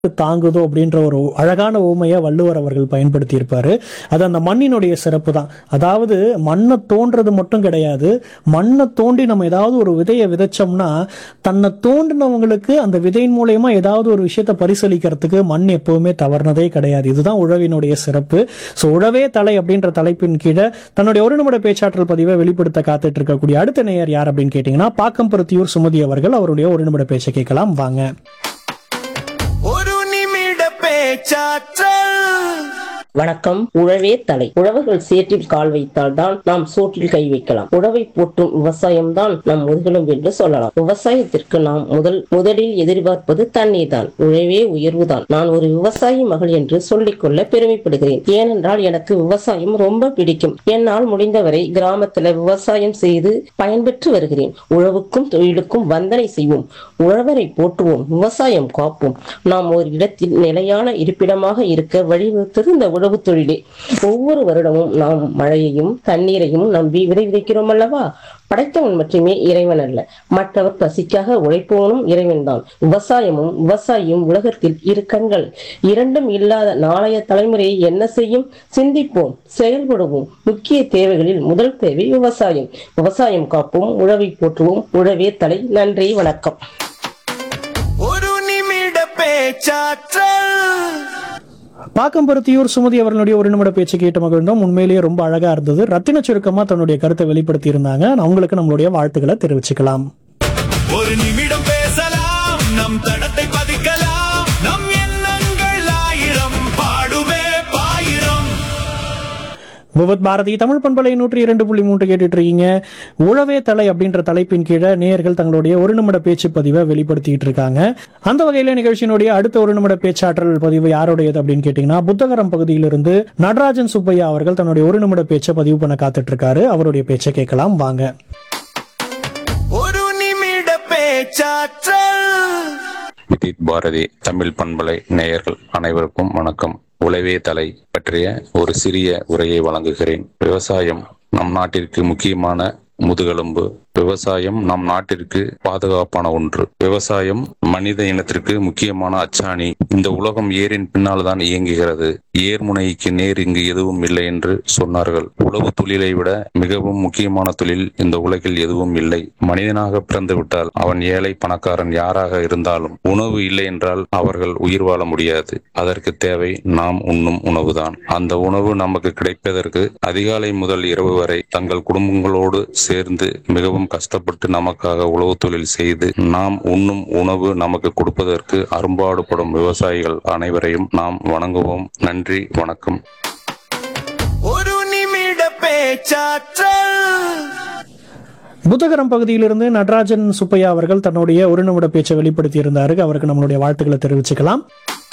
தாங்குதோ அப்படின்ற ஒரு அழகான ஊமையை வள்ளுவர் அவர்கள் பயன்படுத்தி இருப்பாரு அது அந்த மண்ணினுடைய சிறப்பு தான் அதாவது மண்ணை தோன்றது மட்டும் கிடையாது மண்ணை தோண்டி நம்ம ஏதாவது ஒரு விதையை விதைச்சோம்னா தன்னை தோண்டினவங்களுக்கு அந்த விதையின் மூலயமா ஏதாவது ஒரு விஷயத்தை பரிசளிக்கிறதுக்கு மண் எப்பவுமே தவறுனதே கிடையாது இதுதான் உழவினுடைய சிறப்பு ஸோ உழவே தலை அப்படின்ற தலைப்பின் கீழே தன்னுடைய ஒரு நிமிட பேச்சாற்றல் பதிவை வெளிப்படுத்த காத்துட்டு இருக்கக்கூடிய அடுத்த நேயர் யார் அப்படின்னு கேட்டீங்கன்னா பாக்கம்பருத்தியூர் சுமதி அவர்கள் அவருடைய ஒரு நிமிட பேச்சை கேட்கலாம் வாங்க ஒரு நிமிட பேச்சாற்றல் வணக்கம் உழவே தலை உழவர்கள் சேற்றில் கால் வைத்தால் தான் நாம் சோற்றில் கை வைக்கலாம் உழவை போற்றும் விவசாயம் தான் நம் முதுகெலும் என்று சொல்லலாம் விவசாயத்திற்கு நாம் முதல் முதலில் எதிர்பார்ப்பது தண்ணீர் தான் உழவே உயர்வுதான் நான் ஒரு விவசாயி மகள் என்று சொல்லிக்கொள்ள பெருமைப்படுகிறேன் ஏனென்றால் எனக்கு விவசாயம் ரொம்ப பிடிக்கும் என்னால் முடிந்தவரை கிராமத்துல விவசாயம் செய்து பயன்பெற்று வருகிறேன் உழவுக்கும் தொழிலுக்கும் வந்தனை செய்வோம் உழவரை போற்றுவோம் விவசாயம் காப்போம் நாம் ஒரு இடத்தில் நிலையான இருப்பிடமாக இருக்க வழிவகுத்தது இந்த உழவு தொழிலே ஒவ்வொரு வருடமும் நாம் மழையையும் தண்ணீரையும் நம்பி விதைவிதைக்கிறோம் அல்லவா படைத்தவன் மட்டுமே இறைவன் அல்ல மற்றவர் பசிக்காக உழைப்பவனும் இறைவன்தான் விவசாயமும் விவசாயியும் உலகத்தில் இரு கண்கள் இரண்டும் இல்லாத நாளைய தலைமுறையை என்ன செய்யும் சிந்திப்போம் செயல்படுவோம் முக்கிய தேவைகளில் முதல் தேவை விவசாயம் விவசாயம் காப்போம் உழவை போற்றுவோம் உழவே தலை நன்றி வணக்கம் ஒரு நிமிட பேச்சாற்றல் பாக்கம்பருத்தியூர் சுமதி அவர்களுடைய ஒரு நிமிட பேச்சு கேட்டு மகிழ்ந்தோம் உண்மையிலேயே ரொம்ப அழகா இருந்தது ரத்தின சுருக்கமா தன்னுடைய கருத்தை வெளிப்படுத்தி இருந்தாங்க அவங்களுக்கு நம்மளுடைய வாழ்த்துக்களை தெரிவிச்சுக்கலாம் ஒரு நிமிடம் பேசலாம் நம் தடத்தை பதிக்கலாம் நம் எண்ணங்கள் ஆயிரம் பாடுவே பாயிரம் விவத் பாரதி தமிழ் பண்பலை நூற்றி இரண்டு புள்ளி மூன்று கேட்டுட்டு இருக்கீங்க உழவே தலை அப்படின்ற தலைப்பின் கீழே நேயர்கள் தங்களுடைய ஒரு நிமிட பேச்சு பதிவை வெளிப்படுத்திட்டு இருக்காங்க அந்த வகையில நிகழ்ச்சியினுடைய அடுத்த ஒரு நிமிட பேச்சாற்றல் பதிவு யாருடையது அப்படின்னு கேட்டீங்கன்னா புத்தகரம் பகுதியிலிருந்து நடராஜன் சுப்பையா அவர்கள் தன்னுடைய ஒரு நிமிட பேச்சை பதிவு பண்ண காத்துட்டு இருக்காரு அவருடைய பேச்சை கேட்கலாம் வாங்க ஒரு நிமிட பேச்சாற்றல் விதித் பாரதி தமிழ் பண்பலை நேயர்கள் அனைவருக்கும் வணக்கம் உழவே தலை பற்றிய ஒரு சிறிய உரையை வழங்குகிறேன் விவசாயம் நம் நாட்டிற்கு முக்கியமான முதுகெலும்பு விவசாயம் நம் நாட்டிற்கு பாதுகாப்பான ஒன்று விவசாயம் மனித இனத்திற்கு முக்கியமான அச்சாணி இந்த உலகம் ஏரின் பின்னால் தான் இயங்குகிறது ஏர்முனைக்கு நேர் இங்கு எதுவும் இல்லை என்று சொன்னார்கள் உழவு தொழிலை விட மிகவும் முக்கியமான தொழில் இந்த உலகில் எதுவும் இல்லை மனிதனாக பிறந்து விட்டால் அவன் ஏழை பணக்காரன் யாராக இருந்தாலும் உணவு இல்லை என்றால் அவர்கள் உயிர் வாழ முடியாது அதற்கு தேவை நாம் உண்ணும் உணவுதான் அந்த உணவு நமக்கு கிடைப்பதற்கு அதிகாலை முதல் இரவு வரை தங்கள் குடும்பங்களோடு சேர்ந்து மிகவும் கஷ்டப்பட்டு நமக்காக உழவு தொழில் செய்து நாம் உண்ணும் உணவு நமக்கு கொடுப்பதற்கு அரும்பாடுபடும் விவசாயிகள் அனைவரையும் நாம் வணங்குவோம் நன்றி வணக்கம் ஒரு நிமிட பேச்சாற்றல் புத்தகரம் பகுதியிலிருந்து நடராஜன் சுப்பையா அவர்கள் தன்னுடைய ஒரு நிமிட பேச்சை வெளிப்படுத்தி இருந்தாரு அவருக்கு நம்மளுடைய வாழ்த்துக்களை தெரிவிச்சுக்கலாம்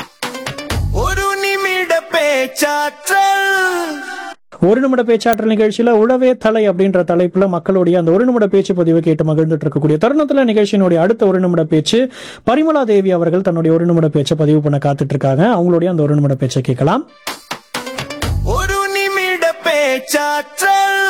ஒரு நிமிட பேச்சாற்றல் ஒரு நிமிட பேச்சாற்றல் நிகழ்ச்சியில உழவே தலை அப்படின்ற தலைப்புல மக்களுடைய அந்த ஒரு நிமிட பேச்சு பதிவு கேட்டு மகிழ்ந்துட்டு இருக்கக்கூடிய தருணத்துல நிகழ்ச்சியினுடைய அடுத்த ஒரு நிமிட பேச்சு பரிமளா தேவி அவர்கள் தன்னுடைய ஒரு நிமிட பேச்சை பதிவு பண்ண காத்துட்டு இருக்காங்க அவங்களுடைய அந்த ஒரு நிமிட பேச்சை கேட்கலாம் ஒரு நிமிட பேச்சாற்றல்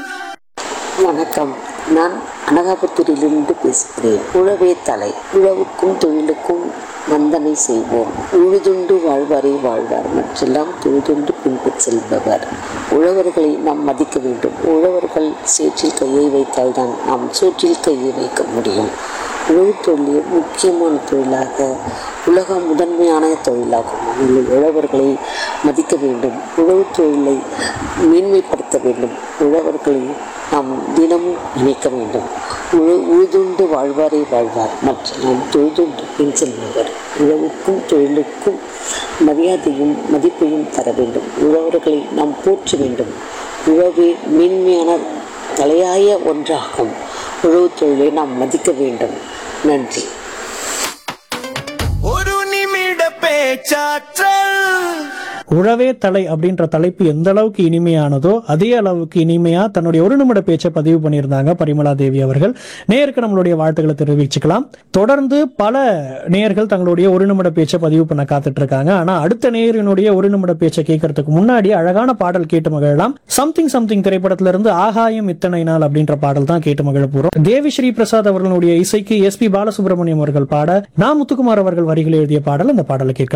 வணக்கம் நான் அனகாபுத்தூரிலிருந்து பேசுகிறேன் உழவே தலை உழவுக்கும் தொழிலுக்கும் வந்தனை செய்வோம் உழுதுண்டு வாழ்வாரே வாழ்வார் மற்றெல்லாம் தொழுதுண்டு பின்பற்றி செல்பவர் உழவர்களை நாம் மதிக்க வேண்டும் உழவர்கள் சேற்றில் கையை வைத்தால்தான் நாம் சோற்றில் கையை வைக்க முடியும் உழவு தொழில் முக்கியமான தொழிலாக உலக முதன்மையான தொழிலாகும் அதில் உழவர்களை மதிக்க வேண்டும் உழவு தொழிலை மேன்மைப்படுத்த வேண்டும் உழவர்களை நாம் தினமும் நினைக்க வேண்டும் உழு உழுதுண்டு வாழ்வாரே வாழ்வார் மற்ற நாம் தொழுதுண்டு பின் செல்பவர் உழவுக்கும் தொழிலுக்கும் மரியாதையும் மதிப்பையும் தர வேண்டும் உழவர்களை நாம் போற்ற வேண்டும் உழவே மேன்மையான தலையாய ஒன்றாகும் உழவு தொழிலை நாம் மதிக்க வேண்டும் நன்றி ஒரு நிமிட பேச்சாற்றல் உழவே தலை அப்படின்ற தலைப்பு எந்த அளவுக்கு இனிமையானதோ அதே அளவுக்கு இனிமையா தன்னுடைய ஒரு நிமிட பேச்சை பதிவு பண்ணியிருந்தாங்க பரிமளா தேவி அவர்கள் நேருக்கு நம்மளுடைய வாழ்த்துக்களை தெரிவிச்சுக்கலாம் தொடர்ந்து பல நேயர்கள் தங்களுடைய ஒரு நிமிட பேச்சை பதிவு பண்ண காத்துட்டு இருக்காங்க ஆனா அடுத்த நேயரினுடைய ஒரு நிமிட பேச்சை கேட்கறதுக்கு முன்னாடி அழகான பாடல் கேட்டு மகிழலாம் சம்திங் சம்திங் திரைப்படத்துல இருந்து ஆகாயம் இத்தனை நாள் அப்படின்ற பாடல் தான் கேட்டு மகிழ போறோம் தேவி ஸ்ரீ பிரசாத் அவர்களுடைய இசைக்கு எஸ் பி பாலசுப்ரமணியம் அவர்கள் பாட நா முத்துக்குமார் அவர்கள் வரிகள் எழுதிய பாடல் அந்த பாடலை கேட்க